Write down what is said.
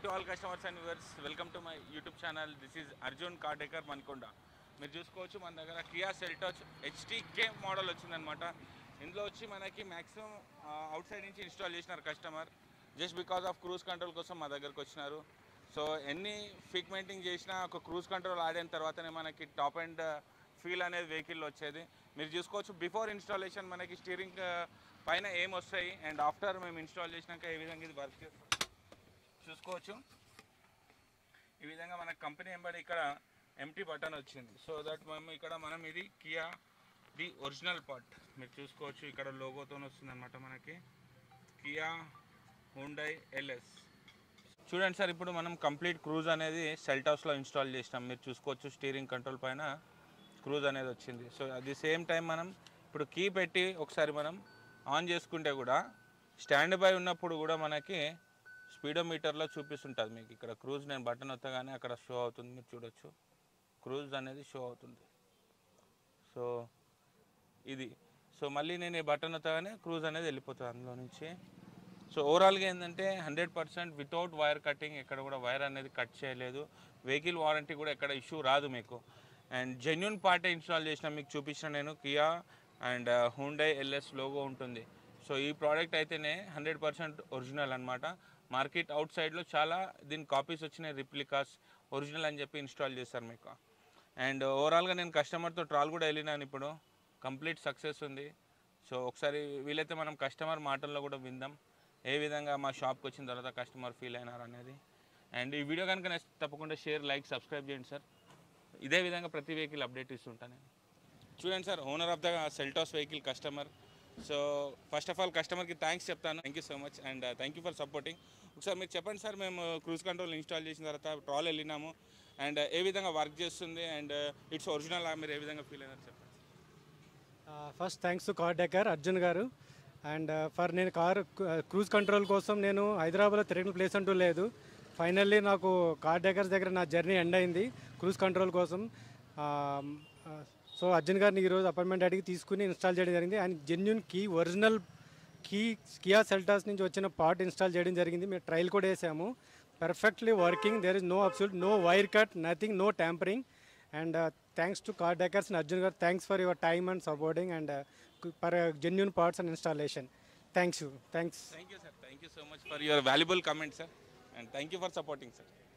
to all customers and viewers welcome to my YouTube channel this is Arjun car decor Mankonda మీరు చూసుకోవచ్చు మన దగ్గర Kia సెల్టాచ్ HTK model వచ్చిందనమాట ఇందులో వచ్చి మనకి మ్యాక్సిమం అవుట్ సైడ్ నుంచి ఇన్స్టాల్ చేసినారు customer just because of cruise control కోసం మా దగ్గరకు వచ్చినారు సో ఎన్ని ఫిగ్మెంటింగ్ చేసినా ఒక క్రూజ్ కంట్రోల్ ఆడిన తర్వాతనే మనకి టాప్ అండ్ ఫీల్ అనేది వెహికల్లో వచ్చేది మీరు చూసుకోవచ్చు బిఫోర్ ఇన్స్టాలేషన్ మనకి స్టీరింగ్ పైన ఏం వస్తాయి అండ్ ఆఫ్టర్ మేము ఇన్స్టాల్ చేసినాక ఏ విధంగా ఇది వర్క్ చేస్తాం చూసుకోవచ్చు ఈ విధంగా మన కంపెనీ ఎంబడి ఇక్కడ ఎంటీ బటన్ వచ్చింది సో దట్ మేము ఇక్కడ మనం ఇది కియా ది ఒరిజినల్ పార్ట్ మీరు చూసుకోవచ్చు ఇక్కడ లోగోతో వస్తుంది అనమాట మనకి కియా హుండై ఎల్ఎస్ చూడండి సార్ ఇప్పుడు మనం కంప్లీట్ క్రూజ్ అనేది సెల్టాస్లో ఇన్స్టాల్ చేసినాం మీరు చూసుకోవచ్చు స్టీరింగ్ కంట్రోల్ పైన క్రూజ్ అనేది వచ్చింది so at the same time మనం ఇప్పుడు కీ పెట్టి ఒకసారి మనం ఆన్ చేసుకుంటే కూడా స్టాండ్ బై ఉన్నప్పుడు కూడా మనకి స్పీడోమీటర్లో చూపిస్తుంటుంది మీకు ఇక్కడ క్రూజ్ నేను బటన్ వత్తగానే అక్కడ షో అవుతుంది మీరు చూడొచ్చు క్రూజ్ అనేది షో అవుతుంది సో ఇది సో మళ్ళీ నేను ఈ బటన్ వత్తగానే క్రూజ్ అనేది వెళ్ళిపోతుంది అందులో నుంచి సో ఓవరాల్గా ఏంటంటే hundred percent without wire cutting ఎక్కడ కూడా వైర్ అనేది కట్ చేయలేదు వెహికల్ వారంటీ కూడా ఎక్కడ ఇష్యూ రాదు మీకు అండ్ జెన్యున్ పార్టే ఇన్స్టాల్ చేసిన మీకు చూపించిన నేను Kia and Hyundai L S logo ఉంటుంది సో ఈ ప్రోడక్ట్ అయితేనే హండ్రెడ్ పర్సెంట్ ఒరిజినల్ అనమాట మార్కెట్ అవుట్ సైడ్లో చాలా దీని కాపీస్ వచ్చినాయి రిప్లికాస్ ఒరిజినల్ అని చెప్పి ఇన్స్టాల్ చేస్తారు మీకు అండ్ ఓవరాల్గా నేను కస్టమర్తో ట్రాల్ కూడా వెళ్ళినాను ఇప్పుడు కంప్లీట్ సక్సెస్ ఉంది సో ఒకసారి వీలైతే మనం కస్టమర్ మాటల్లో కూడా విందాం ఏ విధంగా మా షాప్కి వచ్చిన తర్వాత కస్టమర్ ఫీల్ అయినారు అనేది అండ్ ఈ వీడియో కనుక నచ్చితే తప్పకుండా షేర్ లైక్ సబ్స్క్రైబ్ చేయండి సార్ ఇదే విధంగా ప్రతి వెహికల్ అప్డేట్ ఇస్తుంటాను నేను చూడండి sir owner of the Seltos vehicle customer so first of all కస్టమర్కి థ్యాంక్స్ చెప్తాను thank you so much and thank you for supporting ఒకసారి మీరు చెప్పండి సార్ మేము క్రూజ్ కంట్రోల్ ఇన్స్టాల్ చేసిన తర్వాత ట్రాల్ వెళ్ళినాము అండ్ ఏ విధంగా వర్క్ చేస్తుంది అండ్ ఇట్స్ ఒరిజినల్ మీరు ఏ విధంగా ఫీల్ అయినారు చెప్పండి first thanks to car decor Arjun garu and for నేను కార్ క్రూజ్ కంట్రోల్ కోసం నేను హైదరాబాద్లో తిరిగిన ప్లేస్ అంటూ లేదు ఫైనల్లీ నాకు కార్ డెకర్స్ దగ్గర నా జర్నీ ఎండ్ అయింది క్రూజ్ కంట్రోల్ కోసం సో అర్జున్ గారిని ఈరోజు అపాయింట్మెంట్ అడిగి తీసుకుని ఇన్స్టాల్ చేయడం జరిగింది and genuine key original key Kia Seltos నుంచి వచ్చిన పార్ట్ ఇన్స్టాల్ చేయడం జరిగింది మేము ట్రయల్ కూడా వేసాము perfectly working there is no absolute no wire cut nothing no tampering and thanks to car decors and Arjun garu thanks for your time and supporting and for genuine parts and installation thanks you thanks thank you sir thank you so much for your valuable comment sir and thank you for supporting sir